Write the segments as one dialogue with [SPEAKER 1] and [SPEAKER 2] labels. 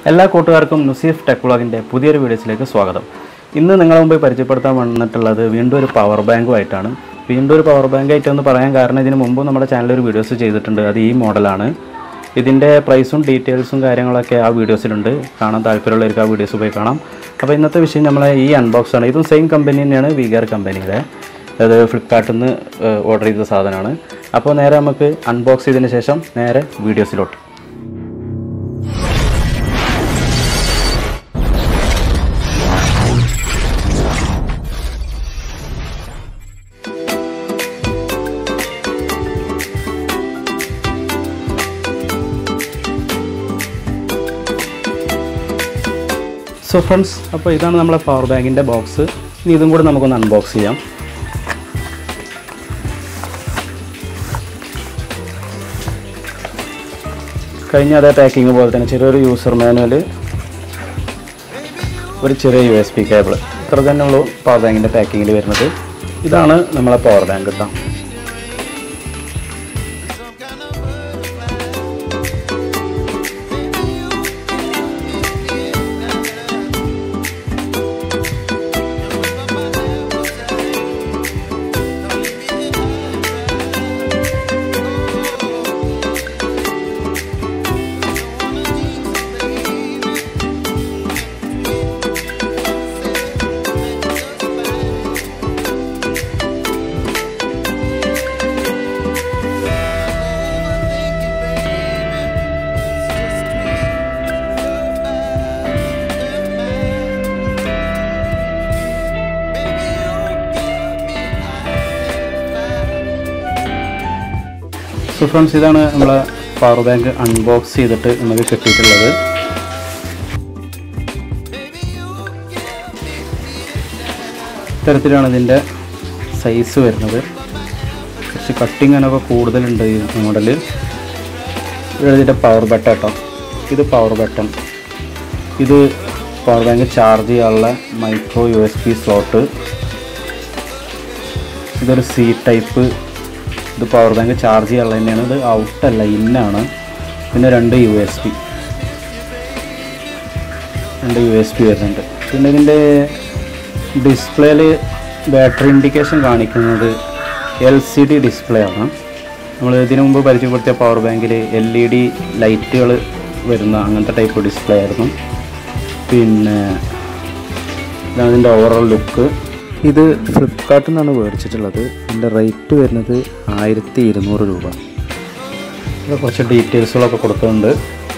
[SPEAKER 1] എല്ലാ കൂട്ടുകാർക്കും നുസീഫ് ടെക് വ്ളോഗിൻ്റെ പുതിയൊരു വീഡിയോസിലേക്ക് സ്വാഗതം ഇന്ന് നിങ്ങളെ മുമ്പ് പരിചയപ്പെടുത്താൻ വന്നിട്ടുള്ളത് വീണ്ടും ഒരു പവർ ബാങ്കുമായിട്ടാണ് വീണ്ടും ഒരു പവർ ബാങ്ക് ആയിട്ടെന്ന് പറയാൻ കാരണം ഇതിന് മുമ്പ് നമ്മുടെ ചാനലിൽ ഒരു വീഡിയോസ് ചെയ്തിട്ടുണ്ട് അത് ഈ മോഡലാണ് ഇതിൻ്റെ പ്രൈസും ഡീറ്റെയിൽസും കാര്യങ്ങളൊക്കെ ആ വീഡിയോസിലുണ്ട് കാണാൻ താല്പര്യമുള്ളവർക്ക് ആ വീഡിയോസ് പോയി കാണാം അപ്പോൾ ഇന്നത്തെ വിഷയം നമ്മളെ ഈ അൺബോക്സ് ആണ് ഇതും സെയിം കമ്പനി തന്നെയാണ് വിഗർ കമ്പനിയുടെ അത് ഫ്ലിപ്കാർട്ടിൽ നിന്ന് ഓർഡർ ചെയ്ത സാധനമാണ് അപ്പോൾ നേരെ നമുക്ക് അൺബോക്സ് ചെയ്തതിന് ശേഷം നേരെ വീഡിയോസിലോട്ട് സോ ഫ്രണ്ട്സ് അപ്പോൾ ഇതാണ് നമ്മളെ പവർ ബാങ്കിൻ്റെ ബോക്സ് ഇനി ഇതും കൂടി നമുക്കൊന്ന് അൺബോക്സ് ചെയ്യാം കഴിഞ്ഞ അതേ പാക്കിങ് പോലെ തന്നെ ചെറിയൊരു യൂസർ മാനുവൽ ഒരു ചെറിയ യു എസ് പി കേബിൾ ഇത്ര തന്നെ ഉള്ളൂ പവർ ബാങ്കിൻ്റെ പാക്കിങ്ങിൽ വരുന്നത് ഇതാണ് നമ്മളെ പവർ ബാങ്ക് കേട്ടോ സോ ഫ്രണ്ട്സ് ഇതാണ് നമ്മളെ പവർ ബാങ്ക് അൺബോക്സ് ചെയ്തിട്ട് നമുക്ക് കിട്ടിയിട്ടുള്ളത് ഇത്തരത്തിലാണ് ഇതിൻ്റെ സൈസ് വരുന്നത് കുറച്ച് കട്ടിങ് ഒക്കെ കൂടുതലുണ്ട് ഈ മോഡൽ ഇതിൻ്റെ പവർ ബട്ടൺ കേട്ടോ ഇത് പവർ ബട്ടൺ ഇത് പവർ ബാങ്ക് ചാർജ് ചെയ്യാനുള്ള micro U S B slot ഇതൊരു സി ടൈപ്പ് ഇത് പവർ ബാങ്ക് ചാർജ് ചെയ്യാനുള്ള തന്നെയാണ് ഇത് ഔട്ടല്ല ഇന്നാണ് പിന്നെ രണ്ട് യു എസ് പി രണ്ട് യു എസ് പി വരുന്നുണ്ട് പിന്നെ ഇതിൻ്റെ ഡിസ്പ്ലേയിൽ ബാറ്ററി ഇൻഡിക്കേഷൻ കാണിക്കുന്നത് എൽ സി ഡി ഡിസ്പ്ലേ ആണ് നമ്മൾ ഇതിനു മുമ്പ് പരിചയപ്പെടുത്തിയ പവർ ബാങ്കിൽ എൽ ഇ ഡി ലൈറ്റുകൾ വരുന്ന അങ്ങനത്തെ ടൈപ്പ് ഡിസ്പ്ലേ ആയിരുന്നു പിന്നെ ഇതാണ് ഇതിൻ്റെ ഓവറോൾ ലുക്ക് ഇത് ഫ്ലിപ്കാർട്ടിൽ നിന്നാണ് മേടിച്ചിട്ടുള്ളത് ഇതിൻ്റെ റേറ്റ് വരുന്നത് ആയിരത്തി ഇരുന്നൂറ് രൂപ ഇവിടെ കുറച്ച് ഡീറ്റെയിൽസുകളൊക്കെ കൊടുക്കുന്നുണ്ട്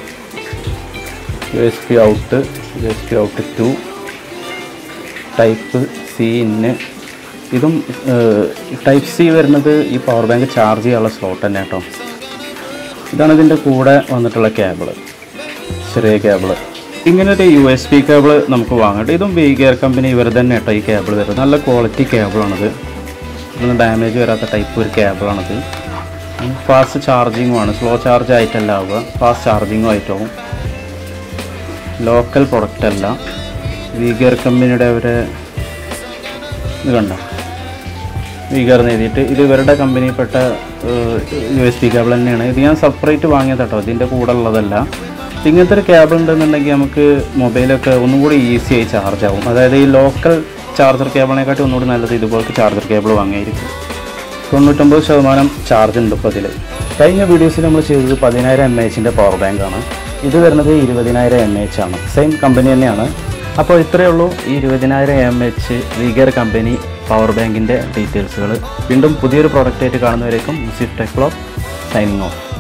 [SPEAKER 1] U S B out U S B out two type C ഇന്ന് ഇതും ടൈപ്പ് സി വരുന്നത് ഈ പവർ ബാങ്ക് ചാർജ് ചെയ്യാനുള്ള സ്ലോട്ട് തന്നെ കേട്ടോ ഇതാണ് ഇതിൻ്റെ കൂടെ വന്നിട്ടുള്ള കേബിള് ചെറിയ കേബിള് ഇങ്ങനെ ഒരു യു എസ് പി കേബിൾ നമുക്ക് വാങ്ങട്ടെ ഇതും വി കെയർ കമ്പനി ഇവർ തന്നെ കേട്ടോ ഈ കേബിൾ വരുന്നത് നല്ല ക്വാളിറ്റി കേബിളാണിത് ഇതൊന്നും ഡാമേജ് വരാത്ത ടൈപ്പ് ഒരു കേബിളാണിത് ഫാസ്റ്റ് ചാർജിങ്ങും ആണ് സ്ലോ ചാർജ് ആയിട്ടല്ല ആവുക ഫാസ്റ്റ് ചാർജിങ്ങും ആയിട്ടാവും ലോക്കൽ പ്രൊഡക്റ്റ് അല്ല വി കെയർ കമ്പനിയുടെ അവരെ ഇത് കണ്ടോ വീഗർ എഴുതിയിട്ട് ഇത് ഇവരുടെ കമ്പനിയിൽപ്പെട്ട യു എസ് പി കേബിൾ തന്നെയാണ് ഇത് ഞാൻ സെപ്പറേറ്റ് വാങ്ങിയത് കേട്ടോ ഇതിൻ്റെ കൂടെ ഉള്ളതല്ല ഇങ്ങനത്തെ ഒരു കേബിൾ ഉണ്ടെന്നുണ്ടെങ്കിൽ നമുക്ക് മൊബൈലൊക്കെ ഒന്നും കൂടി ഈസി ആയി ചാർജ് ആവും അതായത് ഈ ലോക്കൽ ചാർജർ കേബിളിനെക്കാട്ടി ഒന്നുകൂടി നല്ലത് ഇതുപോലത്തെ ചാർജർ കേബിൾ വാങ്ങിയായിരിക്കും തൊണ്ണൂറ്റൊമ്പത് ശതമാനം ചാർജ് ഉണ്ട് ഇപ്പോൾ ഇതിൽ കഴിഞ്ഞ വീഡിയോസിൽ നമ്മൾ ചെയ്തത് പതിനായിരം എം എച്ചിൻ്റെ പവർ ബാങ്കാണ് ഇത് വരുന്നത് ഇരുപതിനായിരം എം എച്ച് ആണ് സെയിം കമ്പനി തന്നെയാണ് അപ്പോൾ ഇത്രയേ ഉള്ളൂ ഈ ഇരുപതിനായിരം M H Veger company power ബാങ്കിൻ്റെ ഡീറ്റെയിൽസുകൾ വീണ്ടും പുതിയൊരു പ്രോഡക്റ്റായിട്ട് കാണുന്നവരേക്കും മുസീഫ് ടെക്ലോ സൈനിങ് ഓഫ്